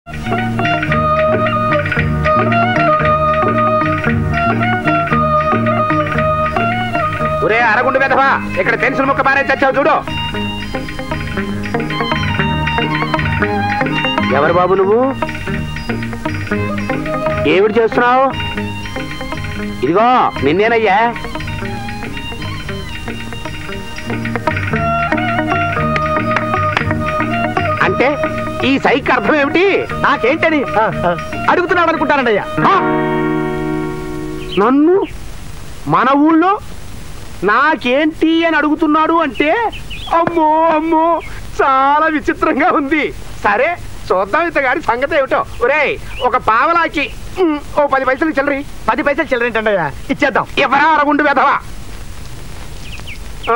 ఒరే అరగుండు వెధవా ఇక్కడ పెన్సిల్ ముక్క పారే చచ్చావు చూడు ఎవరు బాబు నువ్వు ఏమిటి చేస్తున్నావు ఇదిగో నిన్నేనయ్యా అంటే ఈ సైక్ అర్థం ఏమిటి నాకేంటని అడుగుతున్నాడు అనుకుంటానండి అయ్యా ఆ? నన్ను మన ఊళ్ళో నాకేంటి అని అడుగుతున్నాడు అంటే అమ్మో అమ్మో చాలా విచిత్రంగా ఉంది సరే చూద్దాం ఇతగాడి సంగతి ఏమిటో ఒరేయ్ ఒక పావలాకి ఉమ్, ఓ పది పైసలు చిల్లరి పది పైసలు చిల్లరేంటండి అయ్యా ఇచ్చేద్దాం ఎవరా అరగుండు వెధవా ఆ.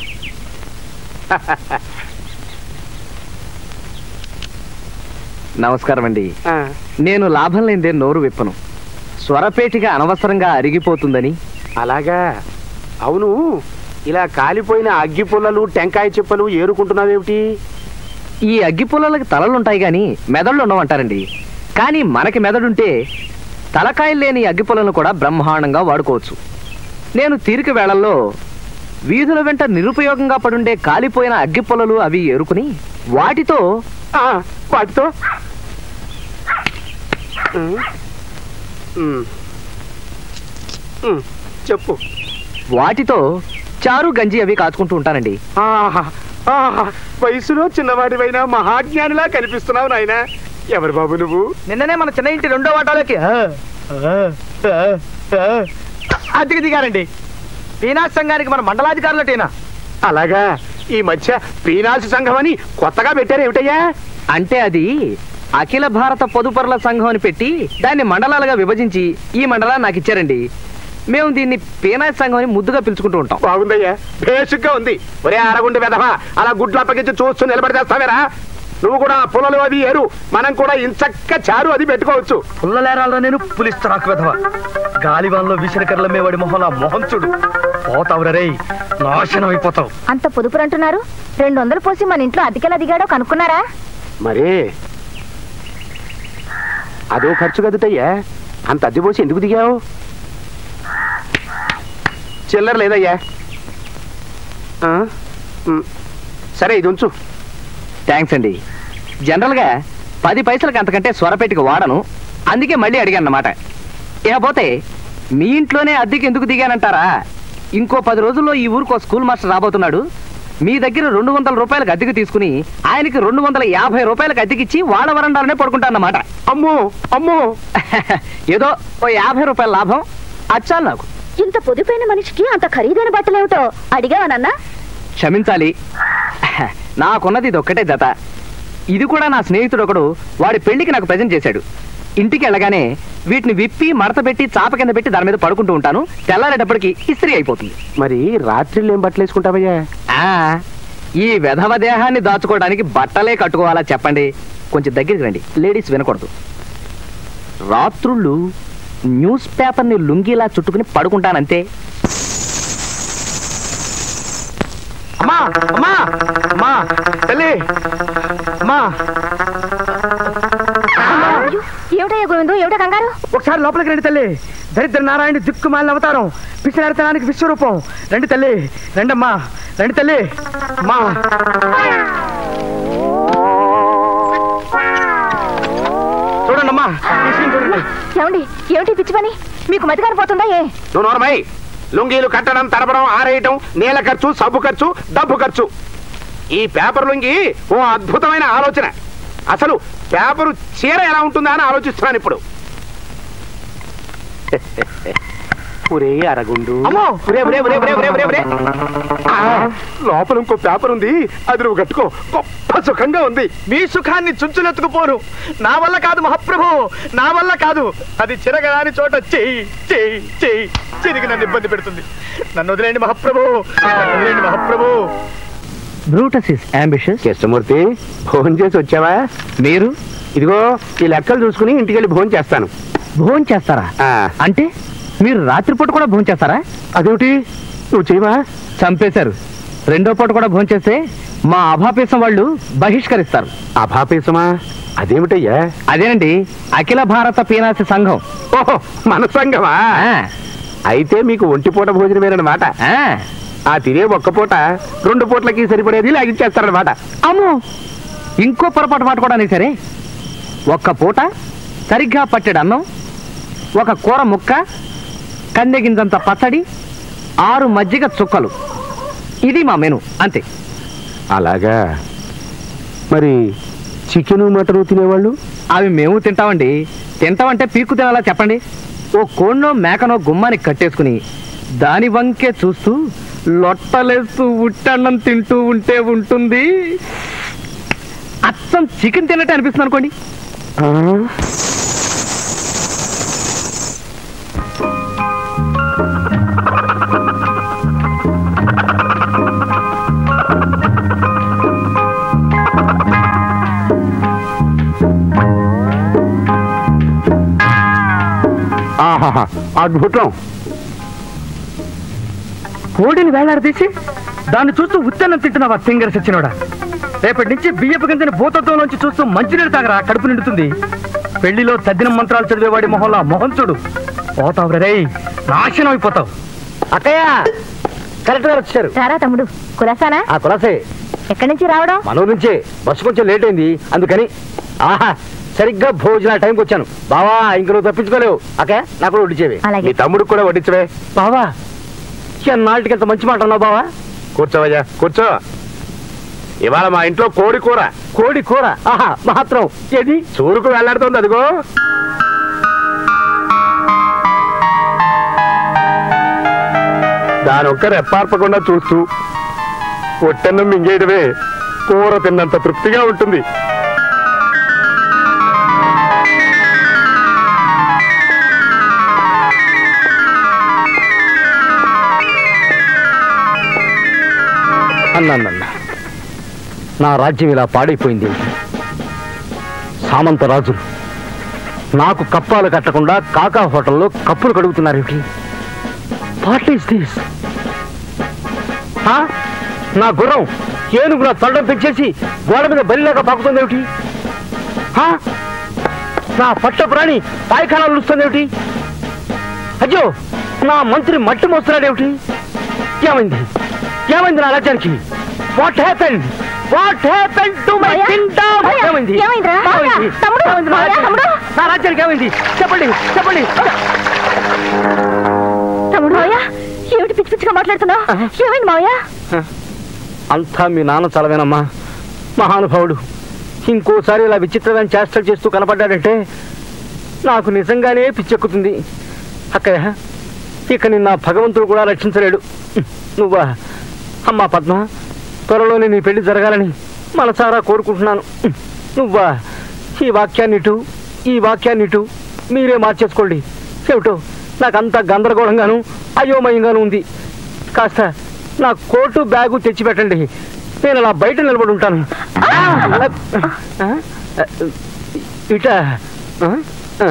నమస్కారం అండి ఆ. నేను లాభం లేదే నోరు విప్పను స్వరపేటిగా అనవసరంగా అరిగిపోతుందని అలాగా అవును ఇలా కాలిపోయిన అగ్గి పుల్లలు టెంకాయ చిప్పలు ఏరుకుంటున్నావేమిటి ఈ అగ్గి పుల్లలకి తలలుంటాయి గాని మెదళ్ళు ఉండవంటారండి కానీ మనకి మెదడుంటే తలకాయలు లేని అగ్గి పుల్లలను కూడా బ్రహ్మాండంగా వాడుకోవచ్చు నేను తీరిక వేళల్లో వీధుల వెంట నిరుపయోగంగా పడుండే కాలిపోయిన అగ్గి పుల్లలు అవి ఏరుకుని వాటితో ఆ, వాటితో ఉమ్. ఉమ్. ఉమ్, చెప్పు వాటితో చారు గంజి అవి కాచుకుంటూ ఉంటానండి ఆహా, ఆహా, వయసులో చిన్నవాడివైనా మహాజ్ఞానిలా కనిపిస్తున్నావు నాయన ఎవరు బాబు నువ్వు నిన్ననే మన చిన్న ఇంటి రెండో వాటాలోకి ఆ, ఆ, ఆ, ఆ, అద్దెకి దిగారండి పీనాథ్ సంఘానికి మన మండలాధికారులటేనా అలాగా ఈ మధ్య పీనాసి సంఘం అని కొత్తగా పెట్టారు ఏమిటయ్యా అంటే అది అఖిల భారత పొదుపరుల సంఘం అని పెట్టి దాన్ని మండలాలుగా విభజించి ఈ మండలాన్ని నాకు ఇచ్చారండి మేము దీన్ని పీనాయ్ సంఘం అని ముద్దుగా పిలుచుకుంటూ ఉంటాం బాగుందయ్యా బేసిక్గా ఉంది ఒరే అరగుండి వెధవా అలా గుడ్లు అప్పగించి చూస్తూ నిలబడితేస్తావేరా నువ్వు కూడా పుల్లలు అది ఏరు మనం కూడా ఇంచక్క చారు అది పెట్టుకోవచ్చు పుల్లలేరాల్లో నేను పులిస్తరాకు వెధవ గాలివాన్లో విసిరికర్ల మేవాడి మొహం నా మొహం చూడు పోతావురా రేయ్ నాశనం అయిపోతావు అంత పొదుపురు అంటున్నారు రెండు వందలు పోసి మన ఇంట్లో అద్దెకెలా దిగాడో కనుక్కున్నారా మరే అదో ఖర్చు కదుటయ్యా అంత అద్దె పోసి ఎందుకు దిగావు చిల్లర లేదయ్యా ఆ? ఉమ్. సరే ఇది ఉంచు థ్యాంక్స్ అండి జనరల్గా పది పైసలకి అంతకంటే స్వరపెట్టికి వాడను అందుకే మళ్ళీ అడిగాను అన్నమాట ఇకపోతే మీ ఇంట్లోనే అద్దెకి ఎందుకు దిగానంటారా ఇంకో పది రోజుల్లో ఈ ఊరికి ఒక స్కూల్ మాస్టర్ రాబోతున్నాడు మీ దగ్గర రెండు వందల రూపాయలకు అద్దెకి తీసుకుని ఆయనకి రెండు వందల యాభై రూపాయలకు అద్దెకిచ్చి వాళ్ళ వరండాలనే పడుకుంటానన్నమాట అమ్మో అమ్మో ఏదో ఓ యాభై రూపాయల లాభం అచ్చాలి నాకు ఇంత పొదుపైన మనిషికి అంత ఖరీదైన బట్టలేమిటో అడిగావా నాన్న క్షమించాలి నాకున్నది ఇది ఒక్కటే జత ఇది కూడా నా స్నేహితుడు ఒకడు వాడి పెళ్లికి నాకు ప్రజెంట్ చేశాడు ఇంటికి వెళ్ళగానే వీటిని విప్పి మడత పెట్టి చాప కింద పెట్టి దాని మీద పడుకుంటూ ఉంటాను తెల్లారేటప్పటికి ఇస్త్రీ అయిపోతుంది మరి రాత్రిళ్ళు ఏం బట్టలు వేసుకుంటావయ్యా ఆ ఈ వెధవ దేహాన్ని దాచుకోవడానికి బట్టలే కట్టుకోవాలా చెప్పండి కొంచెం దగ్గరికి రండి లేడీస్ వినకూడదు రాత్రుళ్ళు న్యూస్ పేపర్ని లుంగిలా చుట్టుకుని పడుకుంటానంతే అమ్మా అమ్మా అమ్మా తల్లి అమ్మా అయ్యో, ఏమిటయ్యా గోవిందు ఏమిటో కంగారు ఒకసారి లోపలికి రండి తల్లి దరిద్ర నారాయణ దిక్కు మాలిన అవతారం పిసినారితనానికి విశ్వరూపం రండి తల్లి రండమ్మా రండి తల్లి అమ్మా చూడండమ్మా ఈ సీన్ చూడండి ఏమండి ఏమిటి పిచ్చి పని మీకు మతి కానిపోతుందా ఏ నువ్వు నోరమై లుంగీలు కట్టడం తడపడం ఆరేయటం నీళ్ళ ఖర్చు సబ్బు ఖర్చు డబ్బు ఖర్చు ఈ పేపర్ లుంగి ఓ అద్భుతమైన ఆలోచన అసలు పేపరు చీర ఎలా ఉంటుందా అని ఆలోచిస్తున్నాను ఇప్పుడు ఒరే అరగుండు అమ్మో! ఒరే, ఒరే, ఒరే, ఒరే, ఒరే, ఒరే, ఒరే. ఆ, లోపల ఇంకో పేపర్ ఉంది అది నువ్వు కట్టుకో గొప్ప సుఖంగా ఉంది మీ సుఖాన్ని చుంచులెత్తుకుపోను నా వల్ల కాదు మహాప్రభు నా వల్ల కాదు అది చిరగరాని చోట చెయ్యి చెయ్యి చెయ్యి చిరిగి నన్ను ఇబ్బంది పెడుతుంది నన్ను వదిలేండి మహాప్రభు నన్ను వదిలేండి మహాప్రభు Brutus is ambitious Krishnamurthy phone చేసి వచ్చావా మీరు ఇదిగో ఈ లెక్కలు చూసుకుని ఇంటికి వెళ్ళి భోజనం చేస్తాను భోజనం చేస్తారా ఆ, అంటే మీరు రాత్రిపూట కూడా భోజనం చేస్తారా అదేమిటి నువ్వు చేయవా చంపేశారు రెండో పూట కూడా భోంచేస్తే మా అభాపేసం వాళ్ళు బహిష్కరిస్తారు అభాపేసమా అదేమిటయ్యా అదేనండి అఖిల భారత పీనాసి సంఘం ఓహో మన సంగమా ఆ, అయితే మీకు ఒంటి పూట భోజనమేనమాట ఆ. ఆ తినే ఒక్క పూట రెండు పూట్లకి సరిపడేది లాగించేస్తారనమాట అమ్మో ఇంకో పొరపాటు మాట కూడా అనేది సరే ఒక్క పూట సరిగ్గా పట్టెడు అన్నం ఒక కూర ముక్క కందెగిందంత పచ్చడి ఆరు మజ్జిగ చుక్కలు ఇది మా మెను అంతే అలాగా మరి చికెను మటను తినేవాళ్ళు అవి మేము తింటామండి తింటామంటే పీక్కు తినాలా చెప్పండి ఓ కోణ్ణో మేకనో గుమ్మానికి కట్టేసుకుని దాని వంకే చూస్తూ లొట్టలేస్తూ ఉట్టన్నం తింటూ ఉంటే ఉంటుంది అచ్చం చికెన్ తిన్నట్టు అనిపిస్తుంది అనుకోండి ఆ? ఆహాహా, అద్భుతం కోడిని వేలాడదీసి దాన్ని చూస్తూ ఉత్తన్నం తింటున్నావా తింగర సచ్చినోడా రేపటి నుంచి బియ్యపు గింజని భూతత్వంలోంచి చూస్తూ మంచినీళ్ళు తాగరా కడుపు నిండుతుంది పెళ్లిలో తద్దిన మంత్రాలు చదివేవాడి మొహంలో మొహం చూడు పోతావు రే నాశనం అయిపోతావు అక్కయ్య కరెక్ట్ గా వచ్చారు రారా తమ్ముడు కులాసానా ఆ కులాసే ఎక్కడి నుంచి రావడం మన ఊరు నుంచే బస్సు కొంచెం లేట్ అయింది అందుకని ఆహా సరిగ్గా భోజన టైంకి వచ్చాను బావా ఇంక నువ్వు తప్పించుకోలేవు అక్కయ్య నాకు కూడా వడ్డిచేవి మీ అలాగే తమ్ముడు కూడా వడ్డించవే బావా ఎన్నాళ్ళకి ఎంత మంచి మాట అన్నావు బావా కూర్చోవయ్యా కూర్చో ఇవాళ మా ఇంట్లో కోడి కూర కోడి కూర ఆహా మాత్రం ఏది చూరుకు వెళ్లాడుతోంది అదిగో దానొక్క రెప్పార్పకుండా చూస్తూ పొట్టన్నం మింగేయడమే కూర తిన్నంత తృప్తిగా ఉంటుంది అన్నానన్న నా రాజ్యం ఇలా పాడైపోయింది సామంత రాజులు నాకు కప్పాలు కట్టకుండా కాకా హోటల్లో కప్పులు కడుగుతున్నారు ఏమిటి వాట్ ఈస్ దిస్ నా గుర్రం ఏనుగు నా తొండం పెంచేసి గోడ మీద బలిలాగా పాకుతుంది ఏమిటి నా పట్ట ప్రాణి పాయఖానాలు వస్తుంది ఏమిటి అయ్యో నా మంత్రి మట్టి మోస్తున్నాడేమిటి ఏమైంది ఏమైంది నా రాజ్యానికి what happened what happened to my మాయా? కింగ్డమ్ మాయా? ఏమైంది ఏమైందిరా? మాయా? ఏమైంది? తమ్ముడు? ఏమైంది నా మాయా, రాజ్యానికి? తమ్ముడు? నా రాజ్యానికి ఏమైంది చెప్పండి చెప్పండి తమ్ముడు మావయ్య ఏమిటి పిచ్చి పిచ్చిగా మాట్లాడుతున్నావు ఏమైంది మావయ్య అంతా మీ నాన్న చలవేనమ్మా మహానుభావుడు ఇంకోసారి ఇలా విచిత్రమైన చేష్టలు చేస్తూ కనపడ్డాడంటే నాకు నిజంగానే పిచ్చెక్కుతుంది అక్కయ్య ఇక నిన్న భగవంతుడు కూడా రక్షించలేడు నువ్వా అమ్మా పద్మ త్వరలోనే నీ పెళ్లి జరగాలని మనసారా కోరుకుంటున్నాను నువ్వా ఈ వాక్యాన్ని ఇటు ఈ వాక్యాన్ని ఇటు మీరే మార్చేసుకోండి ఏమిటో నాకంతా గందరగోళంగాను అయోమయంగాను ఉంది కాస్త నా కోటు బ్యాగు తెచ్చిపెట్టండి నేను అలా బయట నిలబడి ఉంటాను ఆ? ఇట ఆ? ఆ.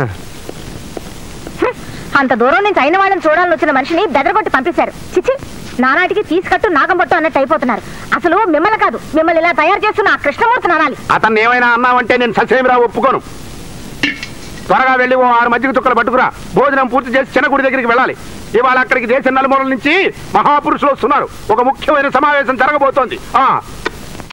అంత దూరం నుంచి అయిన వాళ్ళని చూడాలని వచ్చిన మనిషిని బెదరగొట్టి పంపించారు చిచి నానాటికి తీసుకట్టు నాగంబట్టు అన్నట్టు అయిపోతున్నారు అసలు మిమ్మల్ని కాదు మిమ్మల్ని ఇలా తయారు చేస్తున్న ఆ కృష్ణమూర్తిని అనాలి అతన్ని ఏమైనా అన్నావంటే నేను ససేమిరా ఒప్పుకోను త్వరగా వెళ్ళి ఓ ఆరు మజ్జిగ చుక్కలు పట్టుకురా భోజనం పూర్తి చేసి చిన్న గుడి దగ్గరికి వెళ్ళాలి ఇవాళ అక్కడికి దేశం నలుమూలల నుంచి మహాపురుషులు వస్తున్నారు ఒక ముఖ్యమైన సమావేశం జరగబోతోంది ఆ